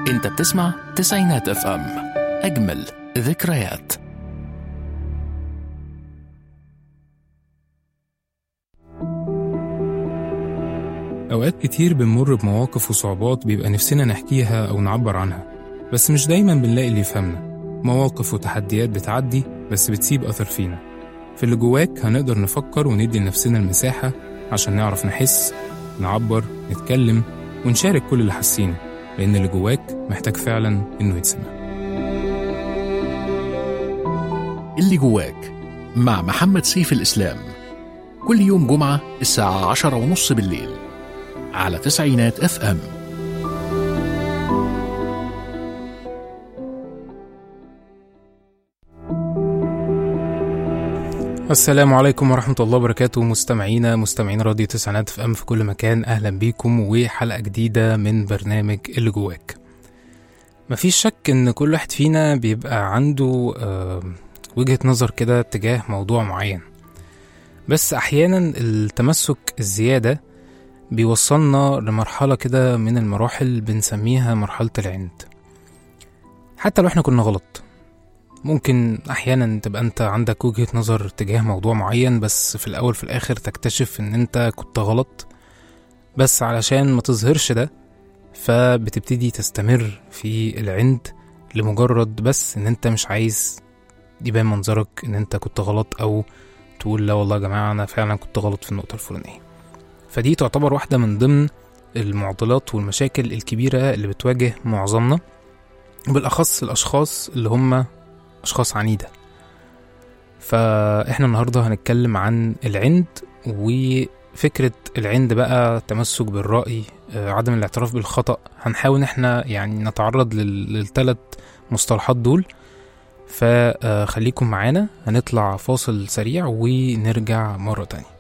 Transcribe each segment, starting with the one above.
انت بتسمع تسعينات اف ام اجمل ذكريات أوقات كتير بنمر بمواقف وصعوبات بيبقى نفسنا نحكيها أو نعبر عنها بس مش دايما بنلاقي اللي يفهمنا مواقف وتحديات بتعدي بس بتسيب أثر فينا في اللي جواك هنقدر نفكر وندي لنفسنا المساحة عشان نعرف نحس نعبر نتكلم ونشارك كل اللي حاسينه لأن اللي جواك محتاج فعلا إنه يتسمع اللي جواك مع محمد سيف الإسلام كل يوم جمعة الساعة عشرة ونص بالليل على تسعينات اف ام السلام عليكم ورحمة الله وبركاته مستمعينا مستمعين راديو تسعينات في أم في كل مكان أهلا بيكم وحلقة جديدة من برنامج اللي جواك مفيش شك إن كل واحد فينا بيبقى عنده آه، وجهة نظر كده تجاه موضوع معين بس أحيانا التمسك الزيادة بيوصلنا لمرحلة كده من المراحل بنسميها مرحلة العند حتى لو احنا كنا غلط ممكن احيانا تبقى انت عندك وجهة نظر تجاه موضوع معين بس في الاول في الاخر تكتشف ان انت كنت غلط بس علشان ما تظهرش ده فبتبتدي تستمر في العند لمجرد بس ان انت مش عايز يبان منظرك ان انت كنت غلط او تقول لا والله يا جماعة انا فعلا كنت غلط في النقطة الفلانية فدي تعتبر واحدة من ضمن المعضلات والمشاكل الكبيرة اللي بتواجه معظمنا بالأخص الأشخاص اللي هم أشخاص عنيدة فإحنا النهاردة هنتكلم عن العند وفكرة العند بقى تمسك بالرأي آه، عدم الاعتراف بالخطأ هنحاول إن إحنا يعني نتعرض لل- للثلاث مصطلحات دول فخليكم معانا هنطلع فاصل سريع ونرجع مرة تانية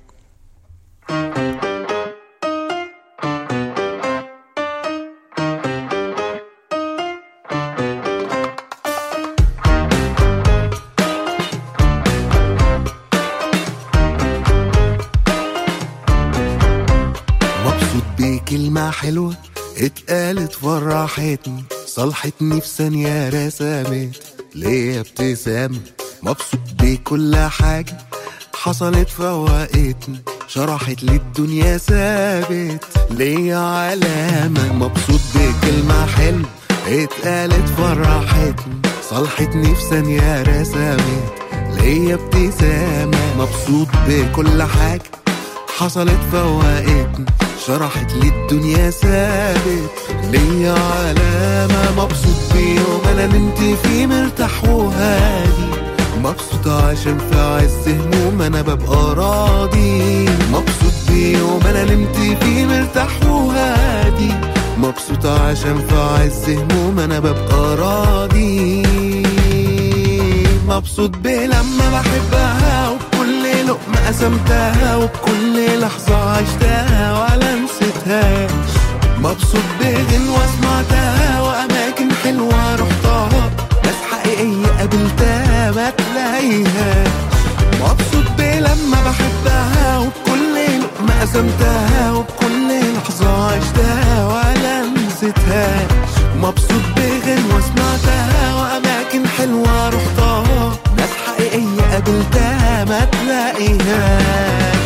مبسوط بكلمة حلوة اتقالت فرحتني صلحتني في ثانية رسمت ليا ابتسامة مبسوط بكل حاجة حصلت فوقتني شرحت لي الدنيا ثابت ليا علامة مبسوط بكلمة حلوة اتقالت فرحتني صلحتني في ثانية رسمت ليا ابتسامة مبسوط بكل حاجة حصلت فوقتني شرحت لي الدنيا ثابت ليا علامة مبسوط بيوم أنا نمت فيه مرتاح وهادي مبسوط عشان في عز هموم أنا ببقى راضي مبسوط بيوم أنا نمت فيه مرتاح وهادي مبسوط عشان في عز هموم أنا ببقى راضي مبسوط بلما بحبها وبكل لقمة قسمتها وبكل لحظة عشتها ولا نسيتهاش مبسوط بغنوة سمعتها وأماكن حلوة رحتها ناس حقيقية قابلتها ما تلاقيهاش مبسوط بلما بحبها وبكل لقمة قسمتها وبكل لحظة عشتها ولا نسيتهاش مبسوط بغنوة سمعتها وأماكن حلوة رحتها ناس حقيقية قابلتها ما تلاقيهاش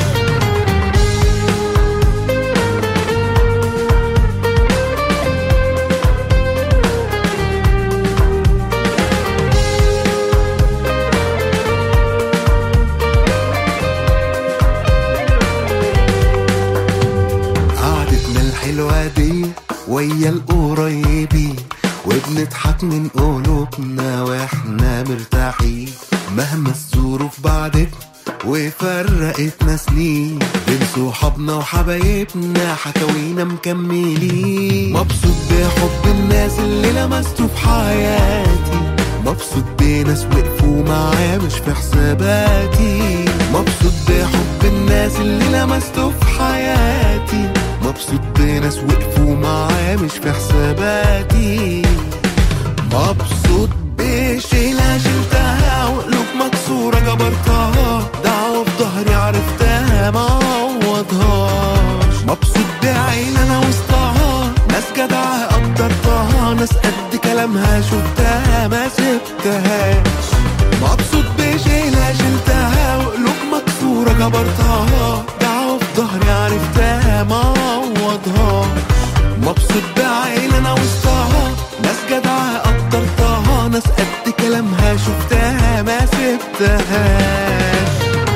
قعدتنا الحلوة دي ويا القريبين وبنضحك من قلوبنا واحنا مرتاحين مهما الظروف بعدتنا وفرقتنا سنين بين صحابنا وحبايبنا حكاوينا مكملين مبسوط بحب الناس اللي لمسته في حياتي مبسوط بناس وقفوا معايا مش في حساباتي مبسوط بحب الناس اللي لمسته في حياتي مبسوط بناس وقفوا معايا مش في حساباتي مبسوط بشيلة شلتها وقلوب مكسورة جبرتها دعوة في ظهري عرفتها ما عوضهاش مبسوط بعين انا وسطها ناس جدعة قدرتها كلامها شفتها ما سبتهاش مبسوط بشيلها شلتها وقلوب مكسورة جبرتها دعوة في ظهري عرفتها ما عوضها مبسوط بعيلة انا وسطها ناس جدعة قدرتها ناس قد كلامها شفتها ما سبتهاش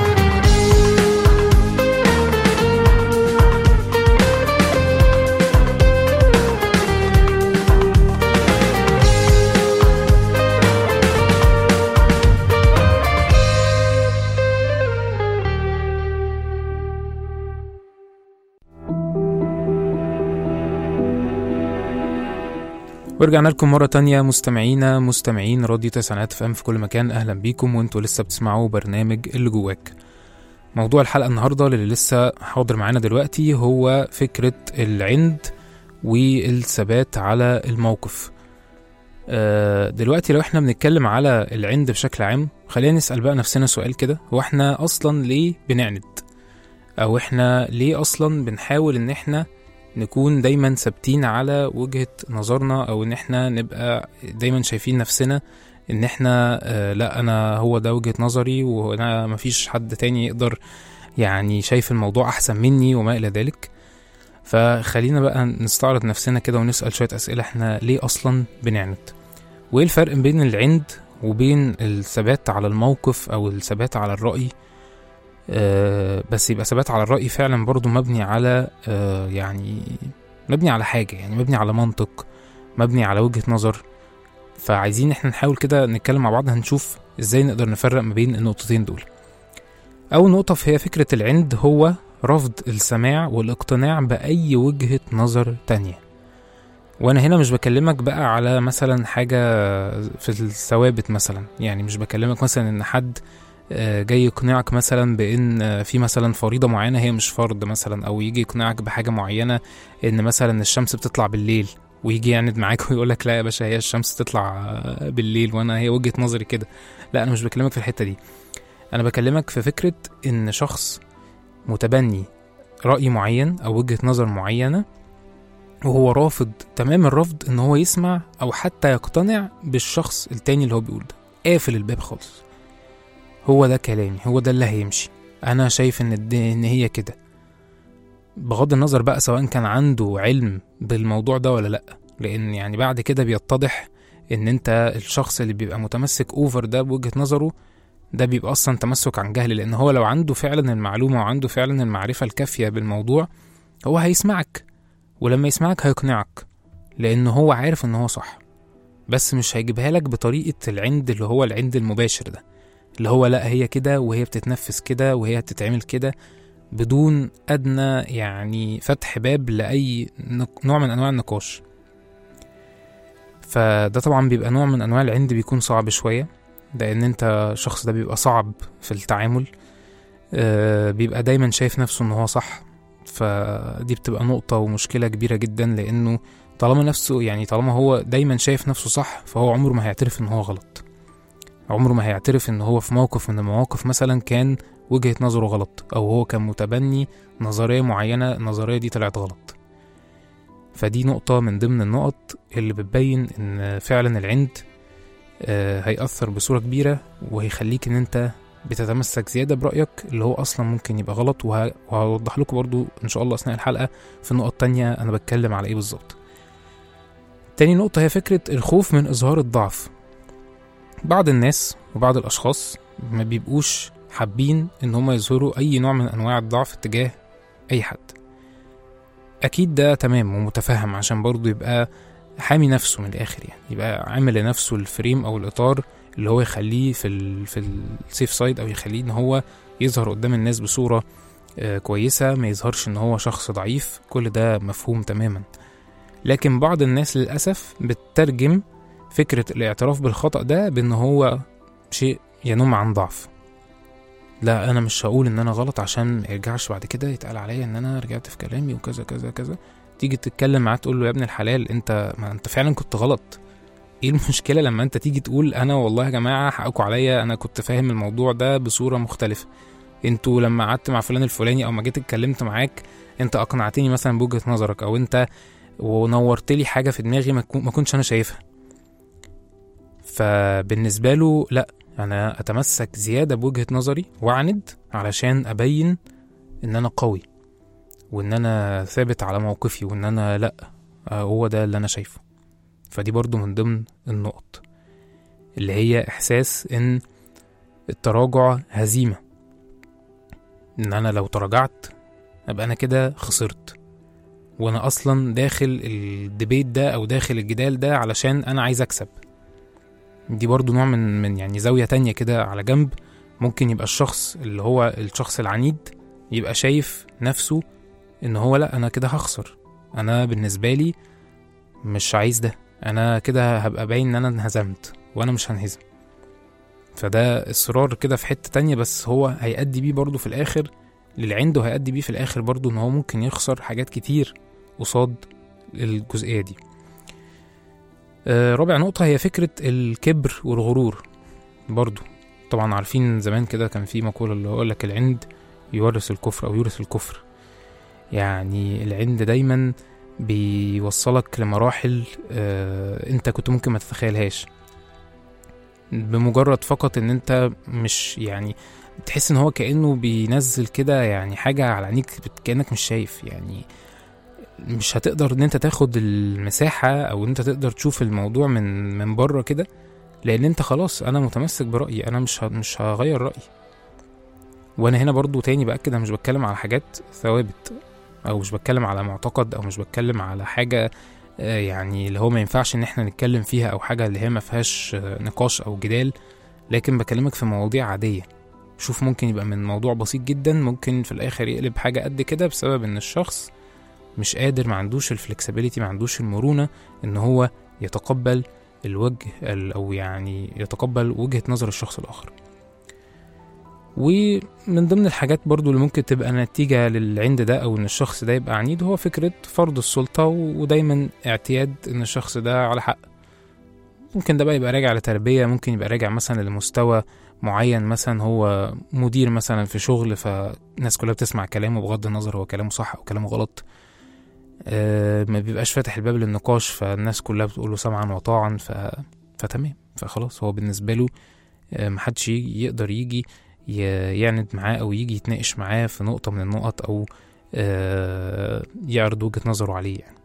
ورجعنا لكم مرة تانية مستمعينا مستمعين راديو تسعينات اف ام في كل مكان اهلا بيكم وانتوا لسه بتسمعوا برنامج اللي جواك موضوع الحلقة النهاردة اللي لسه حاضر معانا دلوقتي هو فكرة العند والثبات على الموقف آه، دلوقتي لو احنا بنتكلم على العند بشكل عام خلينا نسأل بقى نفسنا سؤال كده هو احنا اصلا ليه بنعند او احنا ليه اصلا بنحاول ان احنا نكون دايما ثابتين على وجهة نظرنا او ان احنا نبقى دايما شايفين نفسنا ان احنا آه لا انا هو ده وجهة نظري وانا مفيش حد تاني يقدر يعني شايف الموضوع احسن مني وما الى ذلك فخلينا بقى نستعرض نفسنا كده ونسأل شوية اسئلة احنا ليه اصلا بنعند وايه الفرق بين العند وبين الثبات على الموقف او الثبات على الرأي آه، بس يبقى ثبات على الرأي فعلا برضو مبني على آه، يعني مبني على حاجة يعني مبني على منطق مبني على وجهة نظر فعايزين احنا نحاول كده نتكلم مع بعض هنشوف ازاي نقدر نفرق ما بين النقطتين دول أول نقطة هي فكرة العند هو رفض السماع والاقتناع بأي وجهة نظر تانية وأنا هنا مش بكلمك بقى على مثلا حاجة في الثوابت مثلا يعني مش بكلمك مثلا إن حد آه، جاي يقنعك مثلا بان آه، في مثلا فريضه معينه هي مش فرض مثلا او يجي يقنعك بحاجه معينه ان مثلا الشمس بتطلع بالليل ويجي يعند معاك ويقول لك لا يا باشا هي الشمس تطلع آه، بالليل وانا هي وجهه نظري كده لا انا مش بكلمك في الحته دي انا بكلمك في فكره ان شخص متبني راي معين او وجهه نظر معينه وهو رافض تمام الرفض ان هو يسمع او حتى يقتنع بالشخص التاني اللي هو بيقول ده قافل الباب خالص هو ده كلامي هو ده اللي هيمشي انا شايف ان الد- ان هي كده بغض النظر بقى سواء كان عنده علم بالموضوع ده ولا لا لان يعني بعد كده بيتضح ان انت الشخص اللي بيبقى متمسك اوفر ده بوجهة نظره ده بيبقى اصلا تمسك عن جهل لان هو لو عنده فعلا المعلومة وعنده فعلا المعرفة الكافية بالموضوع هو هيسمعك ولما يسمعك هيقنعك لان هو عارف ان هو صح بس مش هيجيبها لك بطريقة العند اللي هو العند المباشر ده اللي هو لا هي كده وهي بتتنفس كده وهي بتتعمل كده بدون أدنى يعني فتح باب لأي نق- نوع من أنواع النقاش فده طبعا بيبقى نوع من أنواع العند بيكون صعب شوية لأن أنت الشخص ده بيبقى صعب في التعامل آه، بيبقى دايما شايف نفسه إن هو صح فدي بتبقى نقطة ومشكلة كبيرة جدا لأنه طالما نفسه يعني طالما هو دايما شايف نفسه صح فهو عمره ما هيعترف إن هو غلط عمره ما هيعترف ان هو في موقف من المواقف مثلا كان وجهة نظره غلط او هو كان متبني نظرية معينة النظرية دي طلعت غلط فدي نقطة من ضمن النقط اللي بتبين ان فعلا العند آه، هيأثر بصورة كبيرة وهيخليك ان انت بتتمسك زيادة برأيك اللي هو أصلا ممكن يبقى غلط وه- وهوضح لكم برضو إن شاء الله أثناء الحلقة في النقط التانية أنا بتكلم على إيه بالظبط تاني نقطة هي فكرة الخوف من إظهار الضعف بعض الناس وبعض الأشخاص ما بيبقوش حابين إن هما يظهروا أي نوع من أنواع الضعف تجاه أي حد أكيد ده تمام ومتفهم عشان برضه يبقى حامي نفسه من الآخر يعني يبقى عامل لنفسه الفريم أو الإطار اللي هو يخليه في ال في السيف سايد أو يخليه إن هو يظهر قدام الناس بصورة آه، كويسة ما يظهرش إن هو شخص ضعيف كل ده مفهوم تماما لكن بعض الناس للأسف بتترجم فكرة الاعتراف بالخطأ ده بأن هو شيء ينم عن ضعف لا أنا مش هقول إن أنا غلط عشان ما يرجعش بعد كده يتقال عليا إن أنا رجعت في كلامي وكذا كذا كذا تيجي تتكلم معاه تقول له يا ابن الحلال أنت ما أنت فعلا كنت غلط ايه المشكلة لما انت تيجي تقول انا والله يا جماعة حقكم عليا انا كنت فاهم الموضوع ده بصورة مختلفة انتوا لما قعدت مع فلان الفلاني او ما جيت اتكلمت معاك انت اقنعتني مثلا بوجهة نظرك او انت ونورت لي حاجة في دماغي ما كو- ما كنتش انا شايفها فبالنسبة له لا أنا أتمسك زيادة بوجهة نظري وأعند علشان أبين إن أنا قوي وإن أنا ثابت على موقفي وإن أنا لا آه، هو ده اللي أنا شايفه فدي برضو من ضمن النقط اللي هي إحساس إن التراجع هزيمة إن أنا لو تراجعت أبقى أنا كده خسرت وأنا أصلا داخل الديبيت ده أو داخل الجدال ده علشان أنا عايز أكسب دي برضو نوع من من يعني زاوية تانية كده على جنب ممكن يبقى الشخص اللي هو الشخص العنيد يبقى شايف نفسه إن هو لأ أنا كده هخسر أنا بالنسبة لي مش عايز ده أنا كده هبقى باين إن أنا انهزمت وأنا مش هنهزم فده إصرار كده في حتة تانية بس هو هيأدي بيه برضو في الآخر للي عنده هيأدي بيه في الآخر برضو إن هو ممكن يخسر حاجات كتير قصاد الجزئية دي آه، رابع نقطة هي فكرة الكبر والغرور برضو طبعا عارفين زمان كده كان في مقولة اللي هو لك العند يورث الكفر أو يورث الكفر يعني العند دايما بيوصلك لمراحل آه، انت كنت ممكن ما تتخيلهاش بمجرد فقط ان انت مش يعني تحس ان هو كانه بينزل كده يعني حاجه على عينيك بت- كانك مش شايف يعني مش هتقدر ان انت تاخد المساحه او ان انت تقدر تشوف الموضوع من من بره كده لان انت خلاص انا متمسك برايي انا مش ه- مش هغير رايي وانا هنا برضو تاني باكد انا مش بتكلم على حاجات ثوابت او مش بتكلم على معتقد او مش بتكلم على حاجه آه، يعني اللي هو ما ينفعش ان احنا نتكلم فيها او حاجه اللي هي ما فيهاش آه، نقاش او جدال لكن بكلمك في مواضيع عاديه شوف ممكن يبقى من موضوع بسيط جدا ممكن في الاخر يقلب حاجه قد كده بسبب ان الشخص مش قادر ما عندوش الفلكسبيليتي ما عندوش المرونه ان هو يتقبل الوجه ال- او يعني يتقبل وجهه نظر الشخص الاخر ومن ضمن الحاجات برضو اللي ممكن تبقى نتيجة للعند ده أو إن الشخص ده يبقى عنيد هو فكرة فرض السلطة ودايما اعتياد إن الشخص ده على حق ممكن ده بقى يبقى راجع لتربية ممكن يبقى راجع مثلا لمستوى معين مثلا هو مدير مثلا في شغل فالناس كلها بتسمع كلامه بغض النظر هو كلامه صح أو كلامه غلط آه ما بيبقاش فاتح الباب للنقاش فالناس كلها بتقول له سمعا وطاعا ف... فتمام فخلاص هو بالنسبة له آه محدش يجي يقدر يجي ي- يعند معاه او يجي يتناقش معاه في نقطه من النقط او آه، يعرض وجهه نظره عليه يعني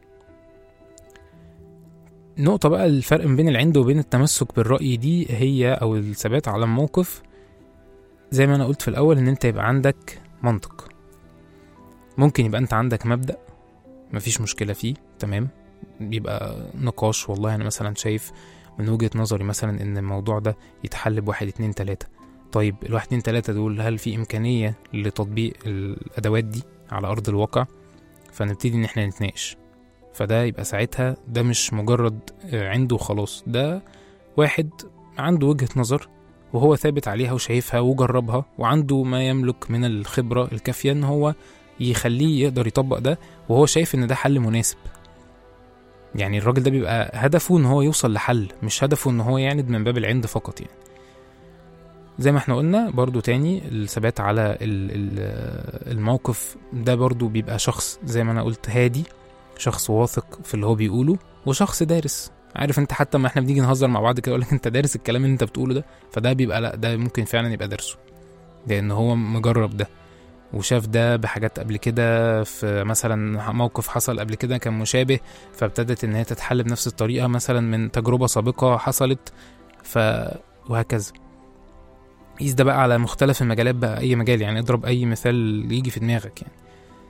نقطة بقى الفرق ما بين العند وبين التمسك بالرأي دي هي أو الثبات على الموقف زي ما أنا قلت في الأول إن أنت يبقى عندك منطق ممكن يبقى أنت عندك مبدأ مفيش مشكلة فيه تمام بيبقى نقاش والله أنا مثلا شايف من وجهة نظري مثلا إن الموضوع ده يتحل بواحد اتنين تلاتة طيب الواحد اتنين تلاتة دول هل في إمكانية لتطبيق الأدوات دي على أرض الواقع فنبتدي إن احنا نتناقش فده يبقى ساعتها ده مش مجرد آه، عنده خلاص ده واحد عنده وجهة نظر وهو ثابت عليها وشايفها وجربها وعنده ما يملك من الخبرة الكافية إن هو يخليه يقدر يطبق ده وهو شايف إن ده حل مناسب يعني الراجل ده بيبقى هدفه إن هو يوصل لحل مش هدفه إن هو يعند من باب العند فقط يعني زي ما احنا قلنا برضو تاني الثبات على ال- ال- الموقف ده برضو بيبقى شخص زي ما انا قلت هادي شخص واثق في اللي هو بيقوله وشخص دارس عارف انت حتى ما احنا بنيجي نهزر مع بعض كده اقول لك انت دارس الكلام اللي انت بتقوله ده فده بيبقى لا ده ممكن فعلا يبقى دارسه لان هو مجرب ده وشاف ده بحاجات قبل كده في مثلا موقف حصل قبل كده كان مشابه فابتدت ان هي تتحل بنفس الطريقه مثلا من تجربه سابقه حصلت ف وهكذا قيس ده بقى على مختلف المجالات بقى اي مجال يعني اضرب اي مثال يجي في دماغك يعني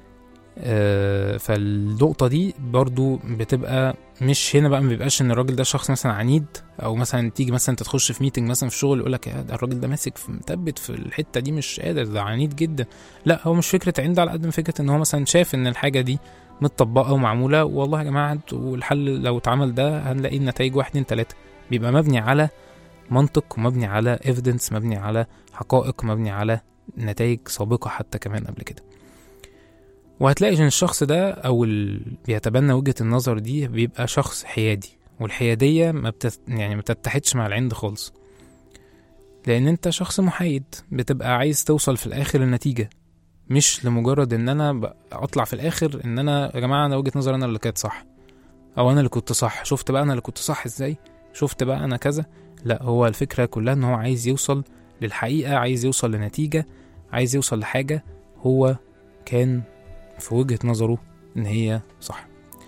آه فالنقطة دي برضو بتبقى مش هنا بقى ما بيبقاش ان الراجل ده شخص مثلا عنيد او مثلا تيجي مثلا انت تخش في ميتنج مثلا في شغل يقول لك ده الراجل ده ماسك في مثبت في الحتة دي مش قادر ده عنيد جدا لا هو مش فكرة عند على قد ما فكرة ان هو مثلا شاف ان الحاجة دي متطبقة ومعمولة والله يا جماعة انتوا الحل لو اتعمل ده هنلاقي النتائج واحد اتنين تلاتة بيبقى مبني على منطق ومبني على evidence مبني على حقائق مبني على نتائج سابقة حتى كمان قبل كده وهتلاقي ان الشخص ده او اللي بيتبنى وجهة النظر دي بيبقى شخص حيادي والحيادية ما بتت... يعني ما بتتحدش مع العند خالص لان انت شخص محايد بتبقى عايز توصل في الاخر لنتيجة مش لمجرد ان انا ب- اطلع في الاخر ان انا يا جماعة انا وجهة نظري انا اللي كانت صح او انا اللي كنت صح شفت بقى انا اللي كنت صح ازاي شفت بقى انا كذا لا هو الفكرة كلها ان هو عايز يوصل للحقيقة عايز يوصل لنتيجة عايز يوصل لحاجة هو كان في وجهة نظره ان هي صح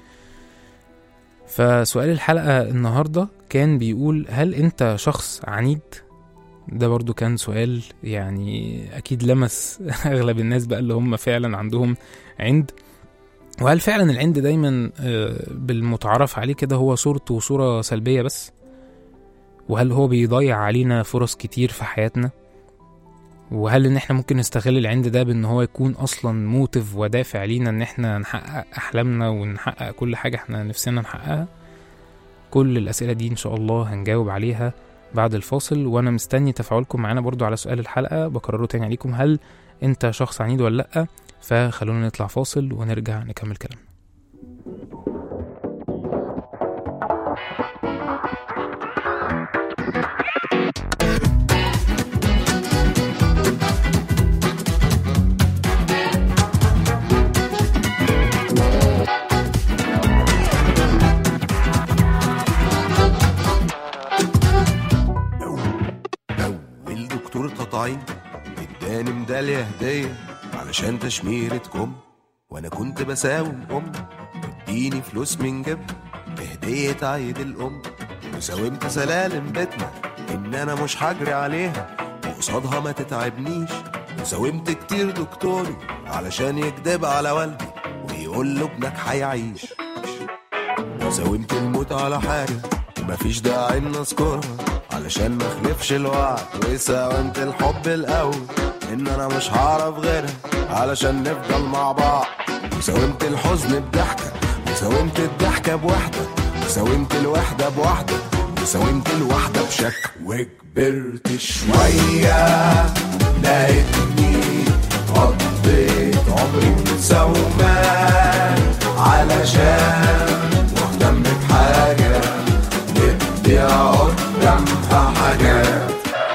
فسؤال الحلقة النهاردة كان بيقول هل انت شخص عنيد ده برضو كان سؤال يعني اكيد لمس اغلب الناس بقى اللي هم فعلا عندهم عند وهل فعلا العند دايما آه، بالمتعارف عليه كده هو صورته صورة سلبية بس وهل هو بيضيع علينا فرص كتير في حياتنا وهل ان احنا ممكن نستغل العند ده بان هو يكون اصلا موتيف ودافع لينا ان احنا نحقق احلامنا ونحقق كل حاجة احنا نفسنا نحققها كل الاسئلة دي ان شاء الله هنجاوب عليها بعد الفاصل وانا مستني تفاعلكم معانا برضو على سؤال الحلقة بكرره تاني عليكم هل انت شخص عنيد ولا لأ فخلونا نطلع فاصل ونرجع نكمل كلامنا أول دكتور تطعيم اداني ميدالية هدية علشان تشميرة كم وأنا كنت بساوم أم اديني فلوس من جيب هدية عيد الأم وساومت سلالم بيتنا إن أنا مش هجري عليها وقصادها ما تتعبنيش وساومت كتير دكتوري علشان يكدب على والدي ويقول له ابنك هيعيش وساومت الموت على حاجة مفيش داعي ان اذكرها علشان ما اخلفش الوعد وساومت الحب الاول ان انا مش هعرف غيرها علشان نفضل مع بعض وساومت الحزن بضحكة وساومت الضحكة بوحدة وساومت الوحدة بوحدة وساومت الوحدة بشك وكبرت شوية لقيتني قضيت عمري متسومان علشان مهتم بحاجة بدي قدامها حاجات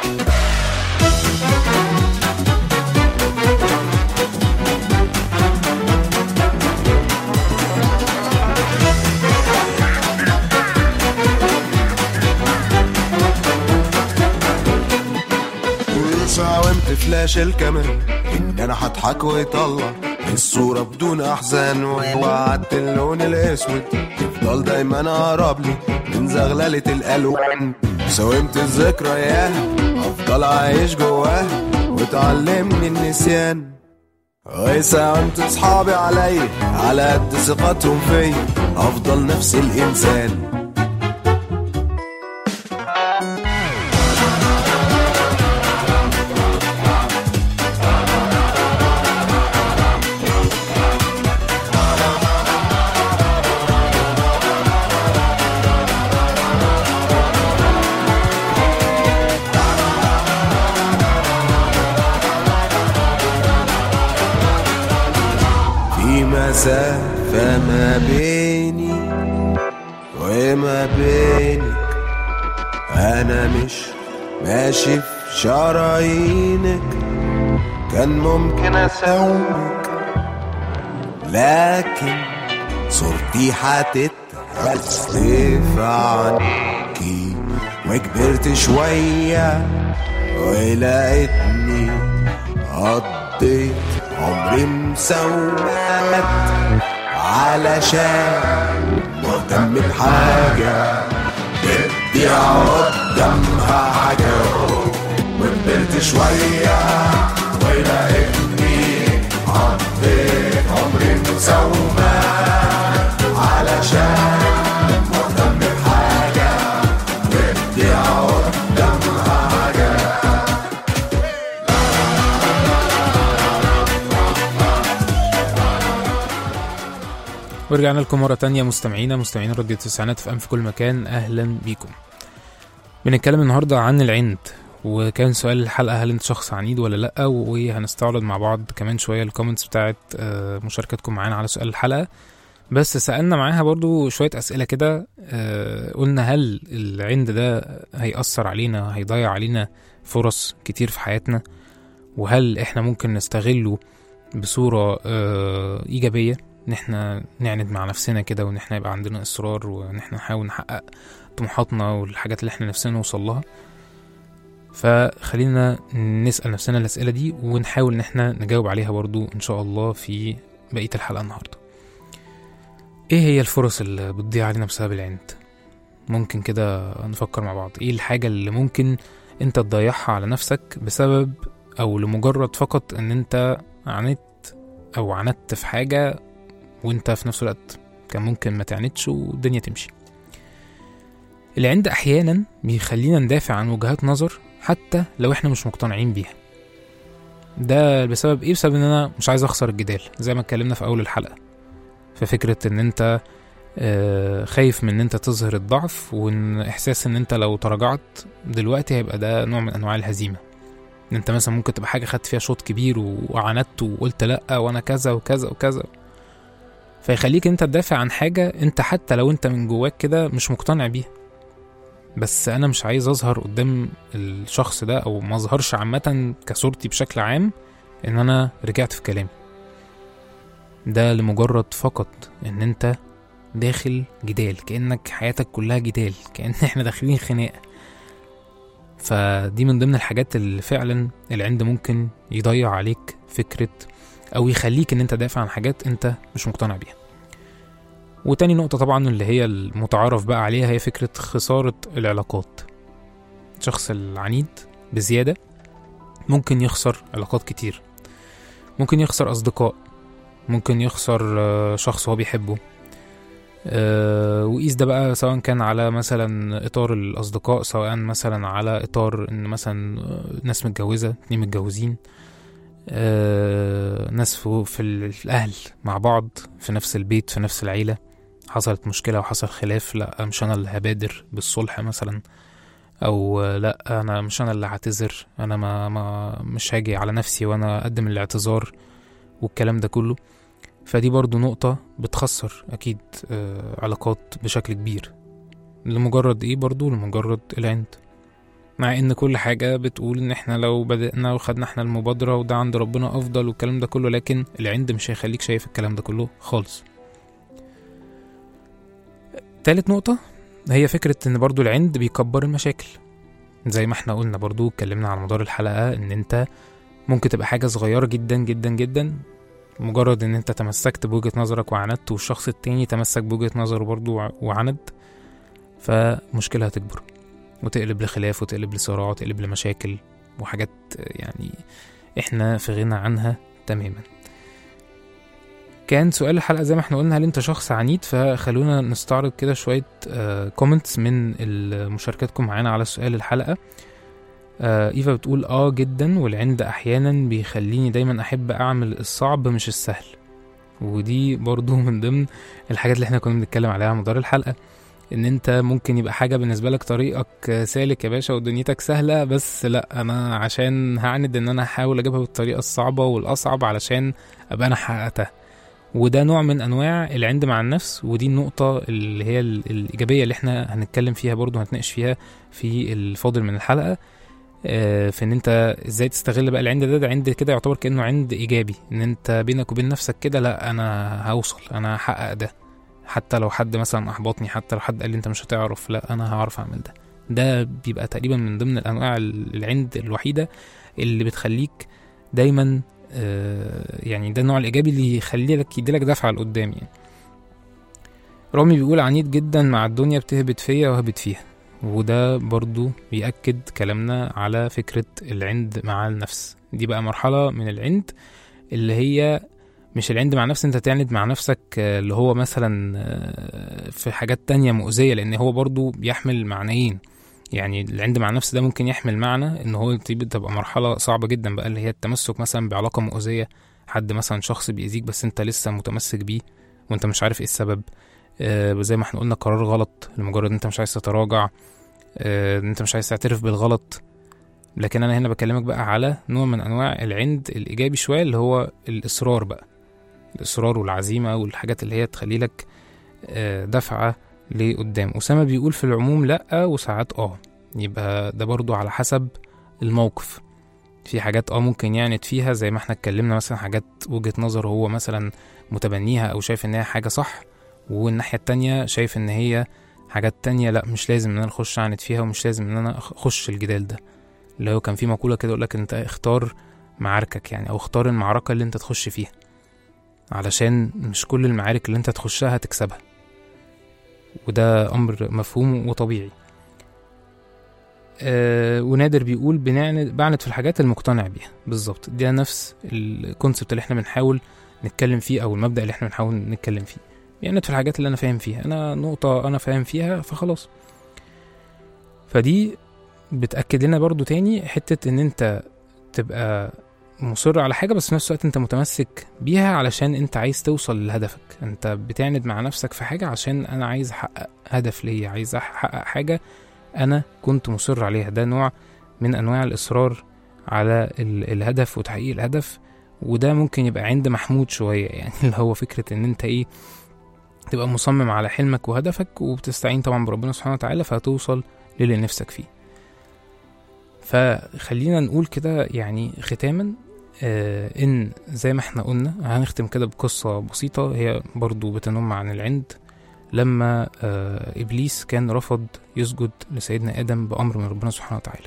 وساومت فلاش الكاميرا ان انا هضحك ويطلع الصورة بدون احزان ووعدت اللون الاسود يفضل دايما اقرب لي من زغللة الالوان ساومت الذكريات افضل عايش جواها وتعلمني النسيان وساومت اصحابي عليا على قد ثقتهم فيا افضل نفس الانسان في مسافة ما بيني وما بينك أنا مش ماشي في شرايينك كان ممكن أساومك لكن صورتي هتترسف عنيكي وكبرت شوية ولقيتني قضيت عمري مسومات علشان مهتم بحاجة بدي قدامها حاجة وكبرت شوية ولقيتني قضيت عمري مسومات علشان مهتم بحاجة بدي قدامها حاجة ورجعنا لكم مرة تانية مستمعينا مستمعين راديو التسعينات في أم في كل مكان أهلا بيكم بنتكلم النهاردة عن العند وكان سؤال الحلقة هل انت شخص عنيد ولا لأ وهنستعرض مع بعض كمان شوية الكومنتس بتاعت آه، مشاركتكم معانا على سؤال الحلقة بس سألنا معاها برضو شوية أسئلة كده آه، قلنا هل العند ده هيأثر علينا هيضيع علينا فرص كتير في حياتنا وهل احنا ممكن نستغله بصورة آه، إيجابية ان احنا نعند مع نفسنا كده وان احنا يبقى عندنا اصرار وان احنا نحاول نحقق طموحاتنا والحاجات اللي احنا نفسنا نوصل لها فخلينا نسأل نفسنا الأسئلة دي ونحاول إن احنا نجاوب عليها برضو إن شاء الله في بقية الحلقة النهاردة إيه هي الفرص اللي بتضيع علينا بسبب العند؟ ممكن كده نفكر مع بعض إيه الحاجة اللي ممكن أنت تضيعها على نفسك بسبب أو لمجرد فقط إن أنت عانيت أو عاندت في حاجة وأنت في نفس الوقت كان ممكن ما تعاندش والدنيا تمشي العند أحيانا بيخلينا ندافع عن وجهات نظر حتى لو احنا مش مقتنعين بيها ده بسبب ايه بسبب ان انا مش عايز اخسر الجدال زي ما اتكلمنا في اول الحلقه ففكره ان انت آه، خايف من ان انت تظهر الضعف وان احساس ان انت لو تراجعت دلوقتي هيبقى ده نوع من انواع الهزيمه ان انت مثلا ممكن تبقى حاجه خدت فيها شوط كبير وعاندت وقلت لا وانا كذا وكذا وكذا فيخليك انت تدافع عن حاجه انت حتى لو انت من جواك كده مش مقتنع بيها بس انا مش عايز اظهر قدام الشخص ده او ما اظهرش عامه كصورتي بشكل عام ان انا رجعت في كلامي ده لمجرد فقط ان انت داخل جدال كانك حياتك كلها جدال كان احنا داخلين خناقه فدي من ضمن الحاجات اللي فعلا العند ممكن يضيع عليك فكره او يخليك ان انت دافع عن حاجات انت مش مقتنع بيها وتاني نقطة طبعا اللي هي المتعارف بقى عليها هي فكرة خسارة العلاقات الشخص العنيد بزيادة ممكن يخسر علاقات كتير ممكن يخسر أصدقاء ممكن يخسر آه، شخص هو بيحبه آه، وقيس ده بقى سواء كان على مثلا إطار الأصدقاء سواء مثلا على إطار إن مثلا آه، ناس متجوزة اتنين متجوزين آه، ناس في في الأهل مع بعض في نفس البيت في نفس العيلة حصلت مشكلة وحصل خلاف لا مش أنا اللي هبادر بالصلح مثلا أو لا أنا مش أنا اللي هعتذر أنا ما, ما مش هاجي على نفسي وأنا أقدم الاعتذار والكلام ده كله فدي برضو نقطة بتخسر أكيد آه، علاقات بشكل كبير لمجرد إيه برضو لمجرد العند مع إن كل حاجة بتقول إن إحنا لو بدأنا وخدنا إحنا المبادرة وده عند ربنا أفضل والكلام ده كله لكن العند مش هيخليك شايف الكلام ده كله خالص تالت نقطة هي فكرة إن برضو العند بيكبر المشاكل زي ما احنا قلنا برضو اتكلمنا على مدار الحلقة إن أنت ممكن تبقى حاجة صغيرة جدا جدا جدا مجرد إن أنت تمسكت بوجهة نظرك وعندت والشخص التاني تمسك بوجهة نظره برضو وع- وعند فمشكلة هتكبر وتقلب لخلاف وتقلب لصراع وتقلب لمشاكل وحاجات يعني احنا في غنى عنها تماما كان سؤال الحلقة زي ما احنا قلنا هل انت شخص عنيد فخلونا نستعرض كده شوية كومنتس من ال- مشاركاتكم معانا على سؤال الحلقة آه ايفا بتقول اه جدا والعند احيانا بيخليني دايما احب اعمل الصعب مش السهل ودي برضو من ضمن الحاجات اللي احنا كنا بنتكلم عليها على مدار الحلقة ان انت ممكن يبقى حاجة بالنسبة لك طريقك سالك يا باشا ودنيتك سهلة بس لا انا عشان هعند ان انا هحاول اجيبها بالطريقة الصعبة والاصعب علشان ابقى انا حققتها وده نوع من انواع العند مع النفس ودي النقطة اللي هي ال- الايجابية اللي احنا هنتكلم فيها برضو هنتناقش فيها في الفاضل من الحلقة آه، في ان انت ازاي تستغل بقى العند ده ده عند كده يعتبر كانه عند ايجابي ان انت بينك وبين نفسك كده لا انا هوصل انا هحقق ده حتى لو حد مثلا احبطني حتى لو حد قال لي انت مش هتعرف لا انا هعرف اعمل ده ده بيبقى تقريبا من ضمن الانواع ال- العند الوحيده اللي بتخليك دايما آه، يعني ده النوع الايجابي اللي يخلي لك يديلك دفعه لقدام يعني رامي بيقول عنيد جدا مع الدنيا بتهبط فيا وهبط فيها وده برضو بيأكد كلامنا على فكرة العند مع النفس دي بقى مرحلة من العند اللي هي مش العند مع نفس انت تعند مع نفسك آه، اللي هو مثلا آه، في حاجات تانية مؤذية لان هو برضو بيحمل معنيين يعني العند مع النفس ده ممكن يحمل معنى ان هو دي بتبقى مرحلة صعبة جدا بقى اللي هي التمسك مثلا بعلاقة مؤذية حد مثلا شخص بيأذيك بس انت لسه متمسك بيه وانت مش عارف ايه السبب آه، زي ما احنا قلنا قرار غلط لمجرد ان انت مش عايز تتراجع آه، ان انت مش عايز تعترف بالغلط لكن انا هنا بكلمك بقى على نوع من انواع العند الايجابي شويه اللي هو الاصرار بقى الاصرار والعزيمه والحاجات اللي هي تخلي لك آه، دفعه لقدام اسامه بيقول في العموم لا وساعات اه يبقى ده برضو على حسب الموقف في حاجات اه ممكن يعند فيها زي ما احنا اتكلمنا مثلا حاجات وجهة نظر هو مثلا متبنيها او شايف ان هي حاجه صح والناحيه التانية شايف ان هي حاجات تانية لا مش لازم ان انا اخش اعند فيها ومش لازم ان انا اخش الجدال ده اللي هو كان في مقوله كده يقول لك انت اختار معاركك يعني او اختار المعركه اللي انت تخش فيها علشان مش كل المعارك اللي انت تخشها هتكسبها وده امر مفهوم وطبيعي آه ونادر بيقول بنعند بعند في الحاجات المقتنع بيها بالظبط ده نفس الكونسبت اللي احنا بنحاول نتكلم فيه او المبدا اللي احنا بنحاول نتكلم فيه يعني في الحاجات اللي انا فاهم فيها انا نقطه انا فاهم فيها فخلاص فدي بتاكد لنا برضو تاني حته ان انت تبقى مصر على حاجه بس في نفس الوقت انت متمسك بيها علشان انت عايز توصل لهدفك انت بتعند مع نفسك في حاجه عشان انا عايز احقق هدف ليا عايز احقق حاجه انا كنت مصر عليها ده نوع من انواع الاصرار على ال- الهدف وتحقيق الهدف وده ممكن يبقى عند محمود شويه يعني اللي هو فكره ان انت ايه تبقى مصمم على حلمك وهدفك وبتستعين طبعا بربنا سبحانه وتعالى فهتوصل للي نفسك فيه فخلينا نقول كده يعني ختاما آه ان زي ما احنا قلنا هنختم كده بقصة بسيطة هي برضو بتنم عن العند لما آه إبليس كان رفض يسجد لسيدنا آدم بأمر من ربنا سبحانه وتعالى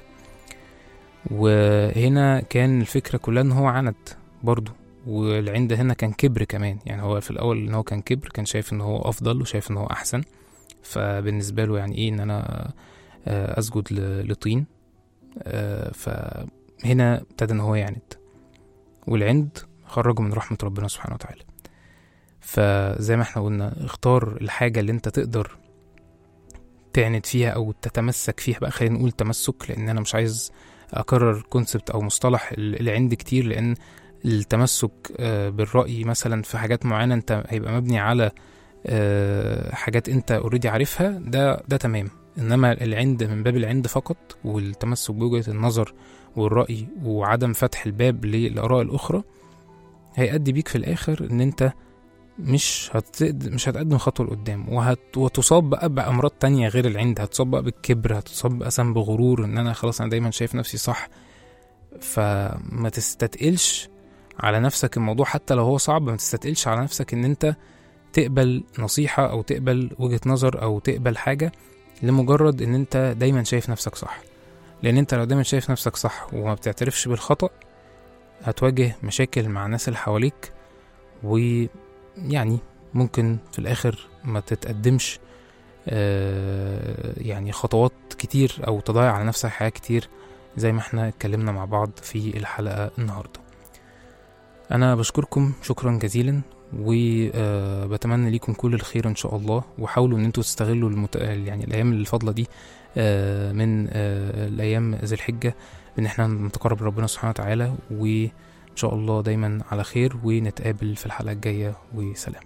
وهنا كان الفكرة كلها ان هو عند برضو والعند هنا كان كبر كمان يعني هو في الأول ان هو كان كبر كان شايف ان هو أفضل وشايف ان هو أحسن فبالنسبة له يعني ايه ان انا آه أسجد ل- لطين آه فهنا ابتدى ان هو يعند والعند خرجه من رحمة ربنا سبحانه وتعالى فزي ما احنا قلنا اختار الحاجة اللي انت تقدر تعند فيها او تتمسك فيها بقى خلينا نقول تمسك لان انا مش عايز اكرر كونسبت او مصطلح ال- العند كتير لان التمسك آه، بالرأي مثلا في حاجات معينة انت هيبقى مبني على آه، حاجات انت اوريدي عارفها ده ده تمام انما العند من باب العند فقط والتمسك بوجهة النظر والرأي وعدم فتح الباب للآراء الأخرى هيأدي بيك في الآخر إن أنت مش هتقد... مش هتقدم خطوة لقدام وهت... وتصاب بقى بأمراض تانية غير العند هتصاب بقى بالكبر هتصاب مثلا بغرور إن أنا خلاص أنا دايما شايف نفسي صح فما تستتقلش على نفسك الموضوع حتى لو هو صعب ما تستتقلش على نفسك إن أنت تقبل نصيحة أو تقبل وجهة نظر أو تقبل حاجة لمجرد إن أنت دايما شايف نفسك صح لان انت لو دايما شايف نفسك صح وما بتعترفش بالخطأ هتواجه مشاكل مع الناس اللي حواليك ويعني ممكن في الاخر ما تتقدمش آه، يعني خطوات كتير او تضيع على نفسك حاجات كتير زي ما احنا اتكلمنا مع بعض في الحلقة النهاردة انا بشكركم شكرا جزيلا وبتمنى ليكم كل الخير ان شاء الله وحاولوا ان انتوا تستغلوا المت... يعني الايام الفاضله دي آه، من آه، الايام ذي الحجه بان احنا نتقرب لربنا سبحانه وتعالى وان شاء الله دايما على خير ونتقابل في الحلقه الجايه وسلام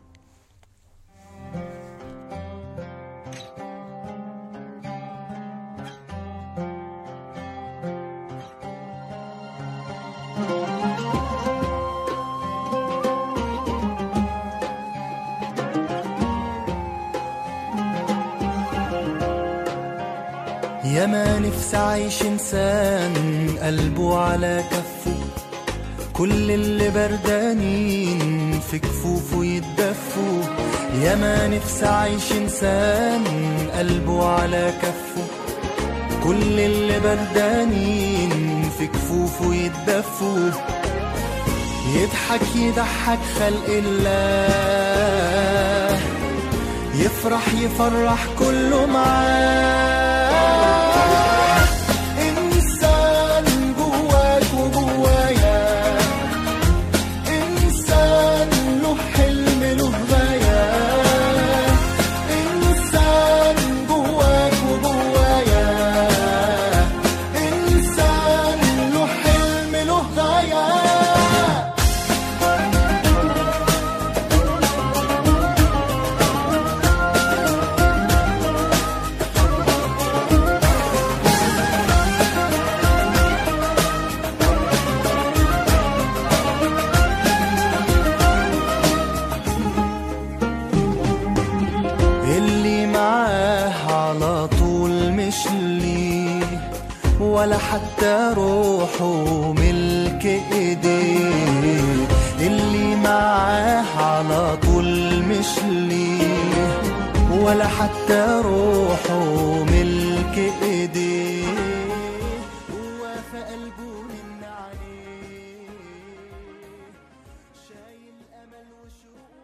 يا ما نفسي عايش انسان قلبه على كفه كل اللي بردانين في كفوفه يتدفوا يا ما نفسي عايش انسان قلبه على كفه كل اللي بردانين في كفوفه يتدفوا يضحك يضحك خلق الله يفرح يفرح كله معاه إنسان جواك وجوايا إنسان له حلم له غاية إنسان جواك وجوايا إنسان له حلم له غاية اللي معاه على طول مش ليه ولا حتى روحه ملك ايديه اللي معاه على طول مش ليه ولا حتى روحه ملك ايديه هو في قلبه من عليه شايل امل وشوق